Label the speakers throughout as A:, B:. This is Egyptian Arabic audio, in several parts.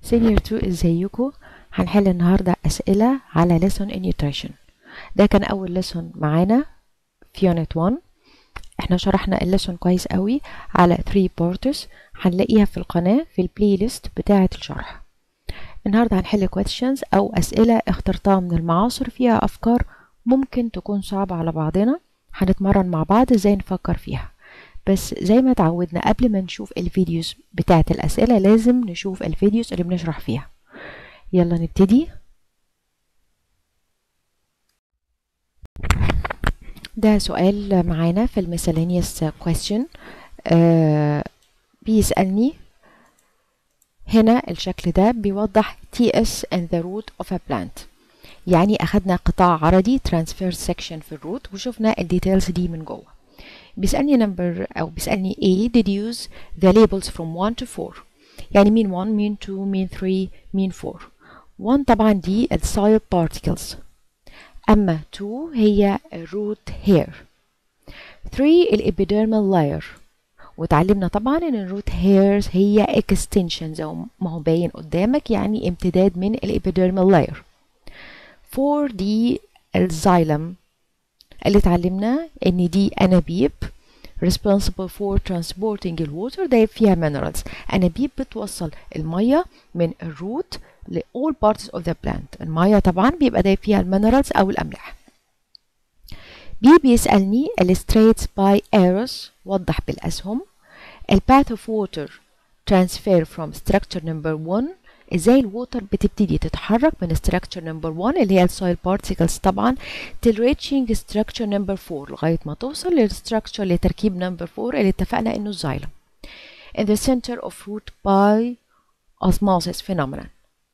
A: سينيور 2 ازيكم هنحل النهاردة أسئلة على lesson in nutrition ده كان أول lesson معانا في unit 1 احنا شرحنا الليسون كويس قوي على 3 parts هنلاقيها في القناة في البلاي ليست بتاعة الشرح النهاردة هنحل questions أو أسئلة اخترتها من المعاصر فيها أفكار ممكن تكون صعبة على بعضنا هنتمرن مع بعض ازاي نفكر فيها بس زي ما اتعودنا قبل ما نشوف الفيديوز بتاعت الأسئلة لازم نشوف الفيديوز اللي بنشرح فيها يلا نبتدي ده سؤال معانا في الميسلينيوس question آه بيسألني هنا الشكل ده بيوضح TS and the root of a plant يعني أخدنا قطاع عرضي transverse section في الروت وشفنا الديتيلز دي من جوه بيسألني نمبر أو بيسألني A deduce the labels from 1 to 4 يعني مين 1 مين 2 مين 3 مين 4 1 طبعا دي ال soil particles أما 2 هي root hair 3 الابيديرمال layer وتعلمنا طبعا ان الروت هيرز هي extension زي ما هو باين قدامك يعني امتداد من الابيديرمال layer 4 دي الزايلم اللي اتعلمنا ان دي انابيب responsible for transporting الووتر ده فيها minerals انابيب بتوصل الميه من الروت ل all parts of the plant الميه طبعا بيبقى ده فيها المينرالز او الاملاح بي بيسالني illustrates by arrows وضح بالاسهم ال path of water transfer from structure number 1 ازاي الووتر بتبتدي تتحرك من structure number 1 اللي هي السويل particles طبعا till reaching structure number 4 لغايه ما توصل للستراكشر لتركيب number 4 اللي اتفقنا انه الزايلم in the center of root by osmosis phenomenon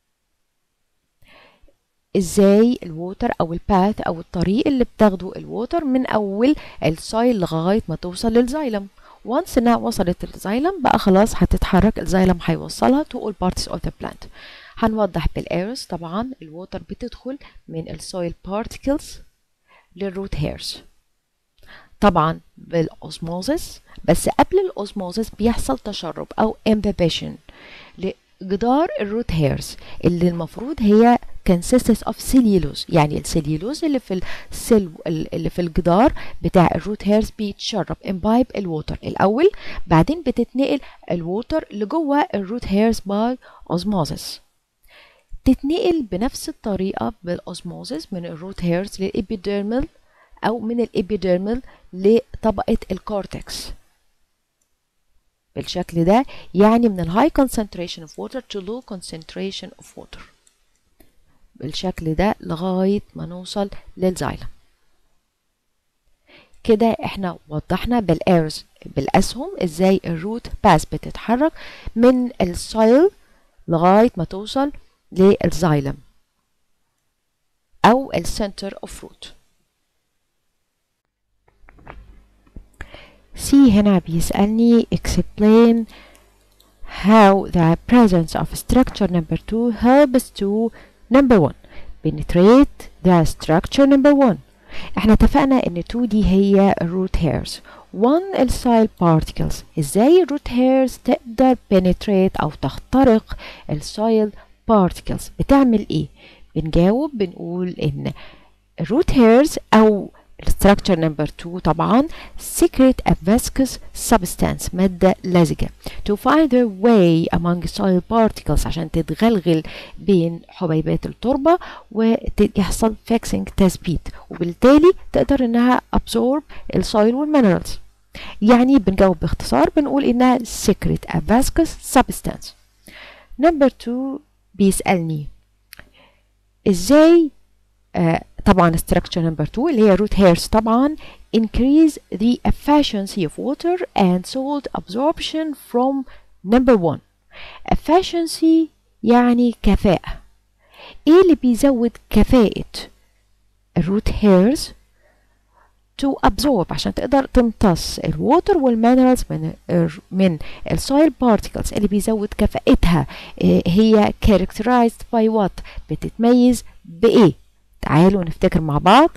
A: ازاي الووتر او الباث او الطريق اللي بتاخده الووتر من اول السايل لغايه ما توصل للزايلم وانس انها وصلت للزايلم بقى خلاص هتتحرك الزايلم هيوصلها to all parts of the plant هنوضح بالايرس طبعا الووتر بتدخل من السويل particles للروت هيرز طبعا بالاوزموزس بس قبل الاوزموزس بيحصل تشرب او امبيبيشن لجدار الروت هيرز اللي المفروض هي consists of cellulose يعني السليولوز اللي في السل اللي في الجدار بتاع الروت هيرز بيتشرب امبايب الووتر الاول بعدين بتتنقل الووتر لجوه الروت هيرز باي اوزموزس تتنقل بنفس الطريقه بالاوزموزس من الروت هيرز للابيديرمال او من الابيديرمال لطبقه الكورتكس بالشكل ده يعني من الهاي concentration of water to low concentration of water بالشكل ده لغاية ما نوصل للزايلم كده احنا وضحنا بالايرز بالاسهم ازاي الروت باس بتتحرك من السويل لغاية ما توصل للزايلم او السنتر اوف روت سي هنا بيسألني explain how the presence of structure number 2 helps to number 1 penetrate the structure number 1 احنا اتفقنا ان 2 دي هي root hairs 1 السايل particles ازاي الروت هيرز تقدر penetrate او تخترق السايل particles بتعمل ايه بنجاوب بنقول ان الروت هيرز او structure number 2 طبعا secret a viscous substance مادة لزجة to find their way among soil particles عشان تتغلغل بين حبيبات التربة ويحصل fixing تثبيت وبالتالي تقدر انها absorb السويل والمينرالز يعني بنجاوب باختصار بنقول انها secret a viscous substance number 2 بيسألني ازاي آه طبعا structure number 2 اللي هي root hairs طبعا increase the efficiency of water and salt absorption from number 1 efficiency يعني كفاءة ايه اللي بيزود كفاءة الروت hairs to absorb عشان تقدر تمتص الووتر والمينرالز من من السويل بارتيكلز اللي بيزود كفاءتها هي characterized by what بتتميز بايه تعالوا نفتكر مع بعض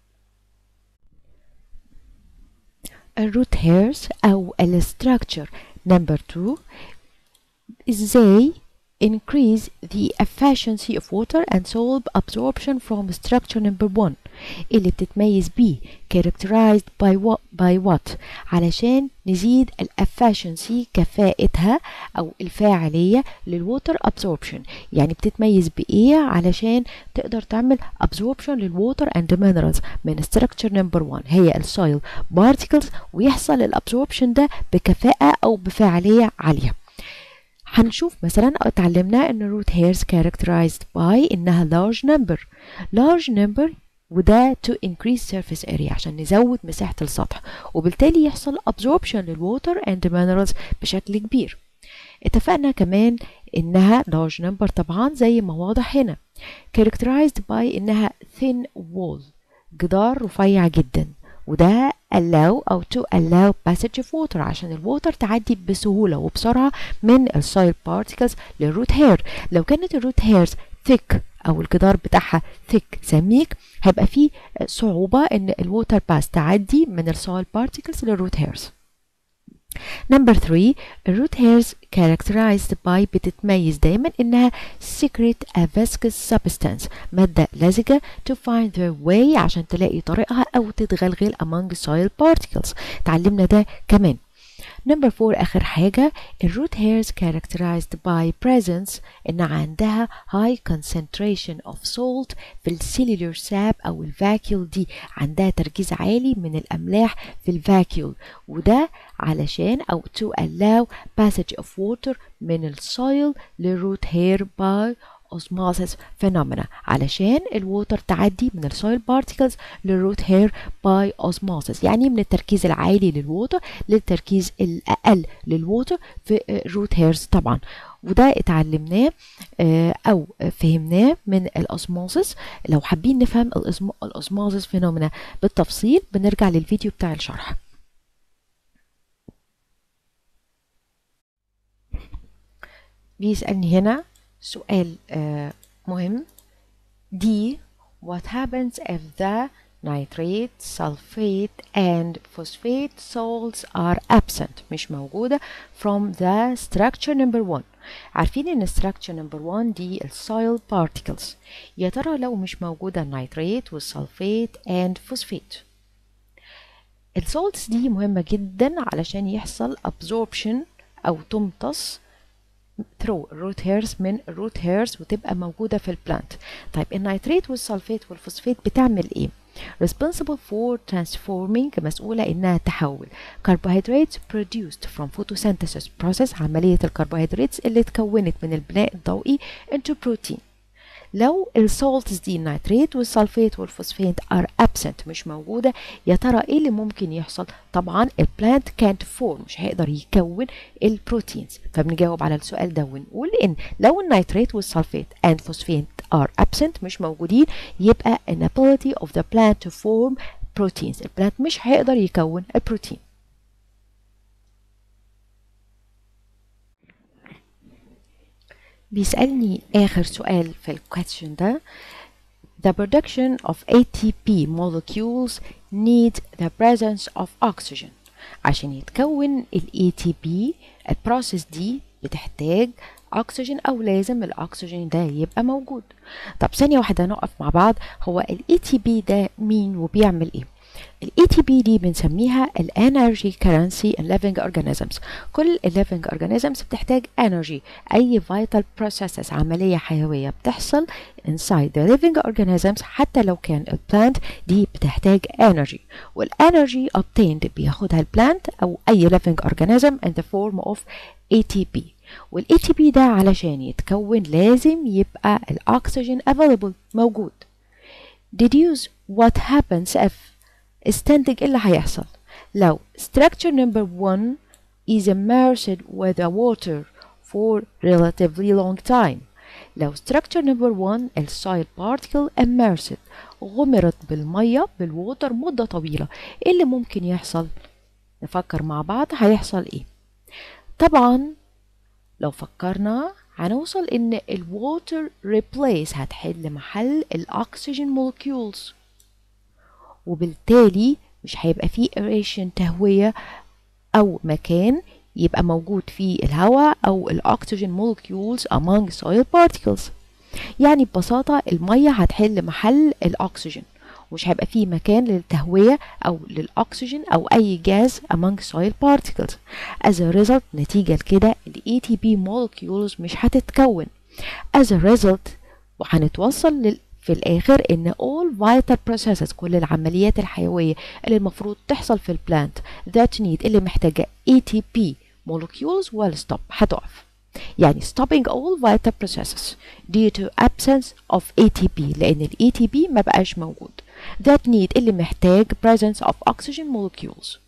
A: الروت هيرز او الستراكشر نمبر 2 ازاي increase the efficiency of water and soil absorption from structure number one اللي بتتميز بيه characterized by what, by what علشان نزيد ال efficiency كفاءتها أو الفاعلية للwater absorption يعني بتتميز بإيه علشان تقدر تعمل absorption للwater and minerals من structure number one هي ال soil particles ويحصل ال absorption ده بكفاءة أو بفاعلية عالية هنشوف مثلا اتعلمنا ان root hairs characterized by انها large number large number وده to increase surface area عشان نزود مساحة السطح وبالتالي يحصل absorption للwater and minerals بشكل كبير اتفقنا كمان انها large number طبعا زي ما واضح هنا characterized by انها thin wall جدار رفيع جدا وده allow أو to allow passage of water عشان الووتر تعدي بسهولة وبسرعة من السويل particles للروت هير لو كانت الروت هيرز thick أو الجدار بتاعها thick سميك هيبقى فيه صعوبة إن الووتر باس تعدي من السويل particles للروت هيرز Number 3 الروت hairs characterized by بتتميز دايما انها secret a viscous substance مادة لزجة to find their way عشان تلاقي طريقها او تتغلغل among soil particles تعلمنا ده كمان Number 4 آخر حاجة الروت hairs characterized by presence إن عندها high concentration of salt في السيلولر ساب أو الفاكيول دي عندها تركيز عالي من الأملاح في الفاكيول وده علشان أو to allow passage of water من السويل للروت hair by osmosis phenomena علشان الووتر تعدي من السويل بارتيكلز للروت هير باي osmosis يعني من التركيز العالي للووتر للتركيز الأقل للووتر في الروت هيرز طبعا وده اتعلمناه او فهمناه من الاسموسس لو حابين نفهم الاسموسس فينومينا بالتفصيل بنرجع للفيديو بتاع الشرح بيسألني هنا سؤال uh, مهم D what happens if the nitrate, sulfate and phosphate salts are absent مش موجودة from the structure number one عارفين ان structure number one دي الsoil particles يا ترى لو مش موجودة النيتريت والسلفيت and phosphate السولتس دي مهمة جدا علشان يحصل absorption أو تمتص through root hairs من root hairs وتبقى موجودة في البلانت طيب النيتريت والسلفيت والفوسفات بتعمل ايه responsible for transforming مسؤولة إنها تحول carbohydrates produced from photosynthesis process عملية الكربوهيدرات اللي اتكونت من البناء الضوئي into protein لو السولتس دي النيتريت والسلفيت والفوسفات are absent مش موجودة يا ترى ايه اللي ممكن يحصل طبعا البلانت can't form مش هيقدر يكون البروتينز فبنجاوب على السؤال ده ونقول ان لو النيتريت والسلفيت and phosphate are absent مش موجودين يبقى inability of the plant to form proteins البلانت مش هيقدر يكون البروتين بيسألني آخر سؤال في الكويستشن ده The production of ATP molecules need the presence of oxygen عشان يتكون ال ATP البروسيس دي بتحتاج أكسجين أو لازم الأكسجين ده يبقى موجود طب ثانية واحدة نقف مع بعض هو ال ATP ده مين وبيعمل إيه؟ ال ATP دي بنسميها ال Energy Currency in Living Organisms كل ال Living Organisms بتحتاج Energy أي Vital Processes عملية حيوية بتحصل inside the Living Organisms حتى لو كان ال Plant دي بتحتاج Energy وال Energy obtained بياخدها ال Plant أو أي Living Organism in the form of ATP وال ATP ده علشان يتكون لازم يبقى الأكسجين available موجود deduce what happens if استنتج ايه اللي هيحصل لو structure number one is immersed with the water for relatively long time لو structure number one ال soil particle immersed غمرت بالمية بالووتر مدة طويلة ايه اللي ممكن يحصل نفكر مع بعض هيحصل ايه طبعا لو فكرنا هنوصل ان الووتر replace هتحل محل الاكسجين molecules وبالتالي مش هيبقى فيه aeration تهوية أو مكان يبقى موجود في الهواء أو الأكسجين molecules among soil particles يعني ببساطة المية هتحل محل الأكسجين ومش هيبقى فيه مكان للتهوية أو للأكسجين أو أي جاز among soil particles as a result نتيجة لكده ال ATP molecules مش هتتكون as a result وهنتوصل لل في الآخر إن all vital processes كل العمليات الحيوية اللي المفروض تحصل في البلانت that need اللي محتاجة ATP molecules will stop هتقف يعني stopping all vital processes due to absence of ATP لأن ال ATP ما بقاش موجود that need اللي محتاج presence of oxygen molecules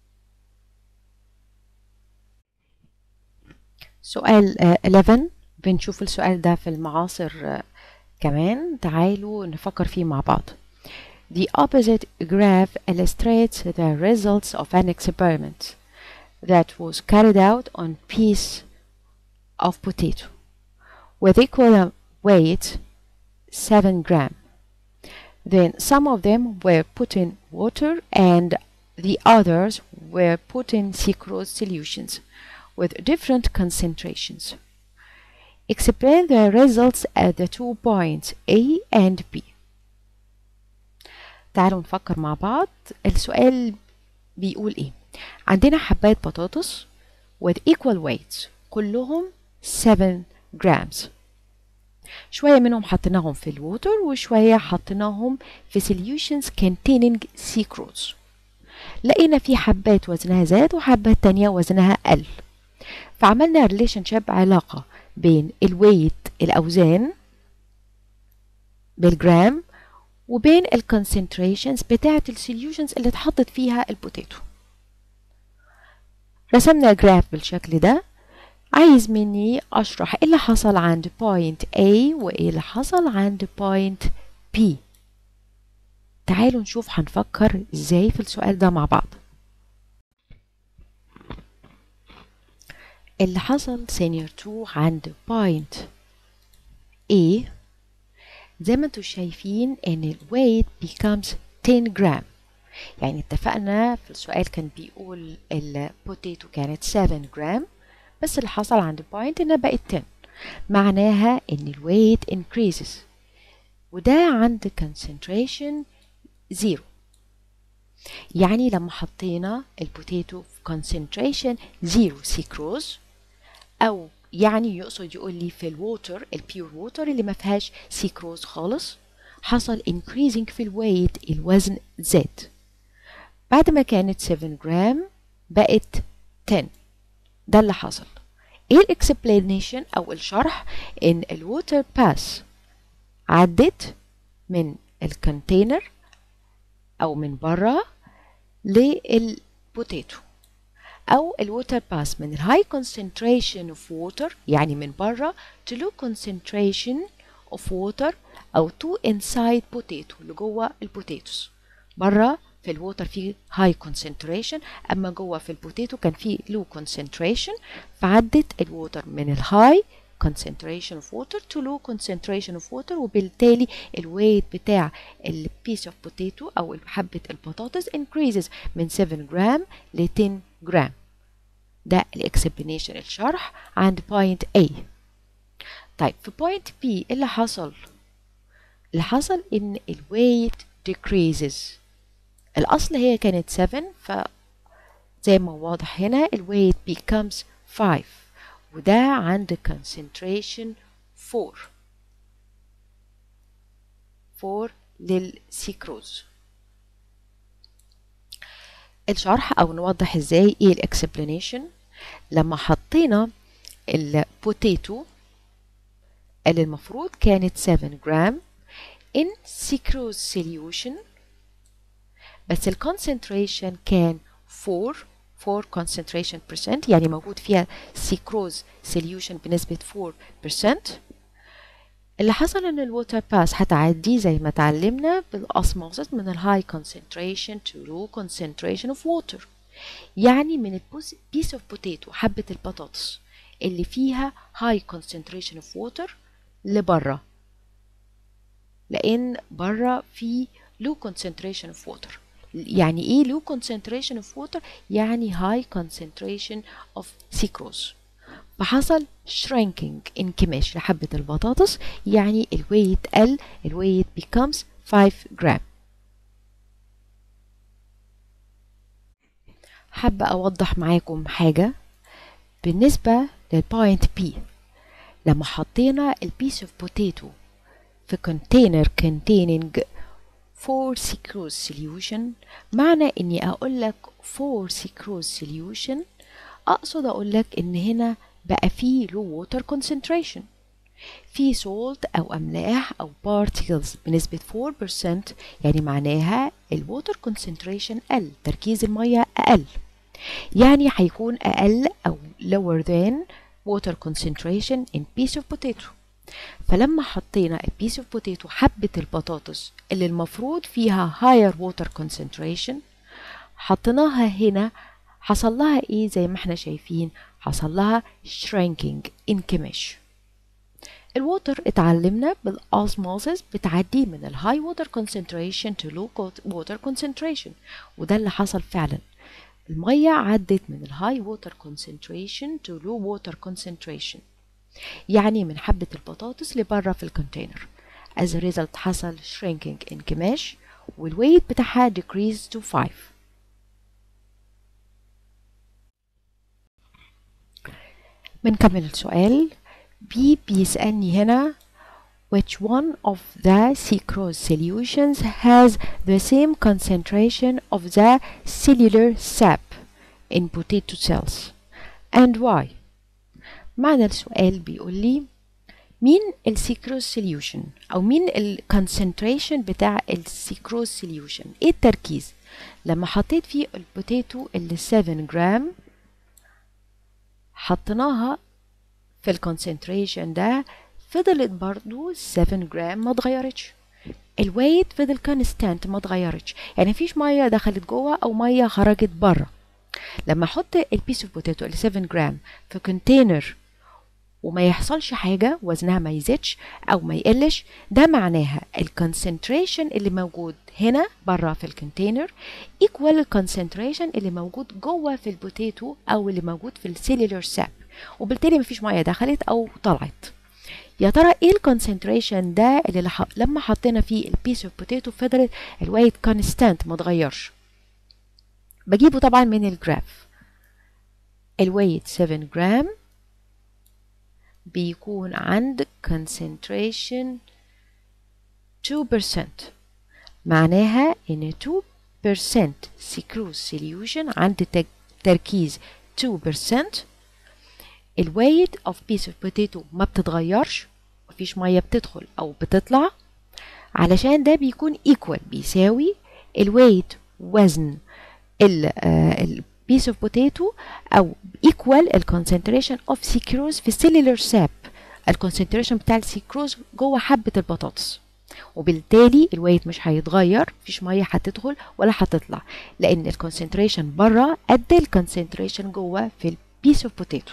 A: سؤال uh, 11 بنشوف السؤال ده في المعاصر uh, كمان تعالوا نفكر فيه مع بعض The opposite graph illustrates the results of an experiment that was carried out on piece of potato with equal weight 7 gram. Then some of them were put in water and the others were put in sucrose solutions with different concentrations. Explain the results at the two points A and B. تعالوا نفكر مع بعض السؤال بيقول ايه عندنا حباية بطاطس with equal weights كلهم 7 grams شوية منهم حطيناهم في الووتر وشوية حطيناهم في solutions containing sucrose لقينا في حبات وزنها زاد وحبات تانية وزنها قل فعملنا relationship علاقة بين الويت الأوزان بالجرام وبين الكونسنتريشنز بتاعة السوليوشنز اللي اتحطت فيها البوتيتو رسمنا جراف بالشكل ده عايز مني أشرح إيه اللي حصل عند point A وإيه اللي حصل عند point B تعالوا نشوف هنفكر إزاي في السؤال ده مع بعض اللي حصل senior 2 عند point A زي ما انتوا شايفين ان ال weight becomes 10 جرام يعني اتفقنا في السؤال كان بيقول البوتيتو كانت 7 جرام بس اللي حصل عند point انها بقت 10 معناها ان ال weight increases وده عند concentration zero يعني لما حطينا البوتيتو في concentration zero sucrose او يعني يقصد يقول لي في الووتر البيور ووتر اللي ما فيهاش سيكروز خالص حصل increasing في الويت الوزن زاد بعد ما كانت 7 جرام بقت 10 ده اللي حصل ايه الاكسبلانيشن او الشرح ان الووتر باس عدت من الكونتينر او من بره للبوتيتو او الووتر باس من الهاي concentration of water يعني من بره to low concentration of water او to inside potato لجوه البوتيتوس بره في الووتر في هاي concentration اما جوه في البوتيتو كان في low concentration فعدت الووتر من الهاي concentration of water to low concentration of water وبالتالي الويت بتاع البيس اوف بوتيتو او حبة البطاطس increases من 7 جرام ل 10 جرام ده الاكسبلانيشن الشرح عند point A طيب في point B ايه اللي حصل اللي حصل ان الويت decreases الاصل هي كانت 7 ف زي ما واضح هنا الويت becomes 5 وده عند concentration 4 4 للسيكروز الشرح او نوضح ازاي ايه الاكسبلانيشن لما حطينا البوتيتو اللي المفروض كانت 7 جرام in sucrose solution بس الكونسنتريشن كان 4 4 concentration percent يعني موجود فيها سيكروز solution بنسبة 4% اللي حصل ان الووتر باس هتعدي زي ما اتعلمنا بالاسموسس من الهاي concentration to low concentration of water يعني من البيس اوف بوتيتو حبة البطاطس اللي فيها high concentration of water لبره لان بره في low concentration of water يعني ايه low concentration of water يعني high concentration of sucrose فحصل shrinking انكماش لحبة البطاطس يعني الويت قل الويت becomes 5 جرام حابة أوضح معاكم حاجة بالنسبة للبوينت B لما حطينا البيس اوف بوتيتو في container containing 4 sucrose solution معنى اني اقول لك 4 sucrose solution اقصد اقول لك ان هنا بقى فيه low water concentration في salt او املاح او particles بنسبة 4% يعني معناها الووتر concentration قل تركيز المية اقل يعني هيكون اقل او lower than water concentration in piece of potato فلما حطينا a piece of potato حبة البطاطس اللي المفروض فيها higher water concentration حطيناها هنا حصل لها ايه زي ما احنا شايفين حصل لها shrinking انكماش الووتر اتعلمنا بالاسموزس بتعدي من الهاي ووتر concentration to low water concentration وده اللي حصل فعلا المية عدت من الهاي ووتر concentration to low water concentration يعني من حبة البطاطس لبره في الكونتينر as a result حصل shrinking انكماش والويت بتاعها decreased to 5 بنكمل السؤال بي بيسألني هنا which one of the sucrose solutions has the same concentration of the cellular sap in potato cells and why معنى السؤال بيقول لي مين السيكروز سوليوشن او مين الكونسنتريشن بتاع السيكروز سوليوشن ايه التركيز لما حطيت فيه البوتيتو اللي 7 جرام حطيناها في الكونسنتريشن ده فضلت برضو 7 جرام ما اتغيرتش الويت فضل كونستانت ما اتغيرتش يعني مفيش ميه دخلت جوه او ميه خرجت بره لما احط البيس اوف بوتيتو اللي 7 جرام في كونتينر وما يحصلش حاجة وزنها ما يزيدش أو ما يقلش ده معناها الكونسنتريشن اللي موجود هنا بره في الكونتينر ايكوال الكونسنتريشن اللي موجود جوه في البوتيتو أو اللي موجود في السيلولر ساب وبالتالي مفيش مية دخلت أو طلعت يا ترى ايه الكونسنتريشن ده اللي لح... لما حطينا فيه البيس اوف بوتيتو فضلت الويت كونستانت ما اتغيرش بجيبه طبعا من الجراف الويت 7 جرام بيكون عند concentration 2% معناها ان 2% sucrose solution عند تركيز 2% الويت of piece of potato ما بتتغيرش مفيش ميه بتدخل او بتطلع علشان ده بيكون equal بيساوي الويت وزن ال piece of potato أو equal الكونسنتريشن of sucrose في cellular sap الكونسنتريشن بتاع السيكروز جوه حبة البطاطس وبالتالي الويت مش هيتغير مفيش مية هتدخل ولا هتطلع لأن الكونسنتريشن بره قد الكونسنتريشن جوه في البيس اوف بوتيتو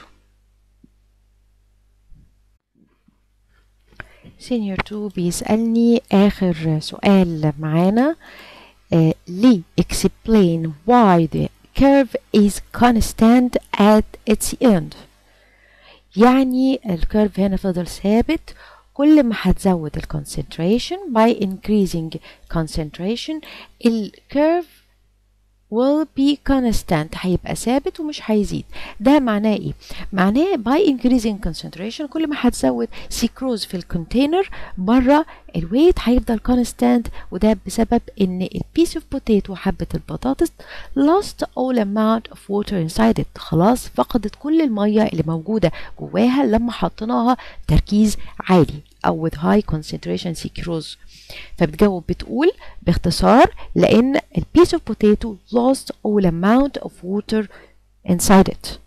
A: سينيور 2 بيسألني آخر سؤال معانا uh, ليه explain why the curve is constant at its end يعني الكيرف هنا فضل ثابت كل ما هتزود الكونسنتريشن by increasing concentration الكيرف will be constant هيبقى ثابت ومش هيزيد ده معناه ايه معناه by increasing concentration كل ما هتزود سيكروز في الكونتينر بره الويت هيفضل constant وده بسبب ان البيس اوف بوتيتو حبة البطاطس lost all amount of water inside it خلاص فقدت كل المية اللي موجودة جواها لما حطيناها تركيز عالي او with high concentration sucrose فبتجاوب بتقول باختصار لان البيس اوف بوتيتو lost all amount of water inside it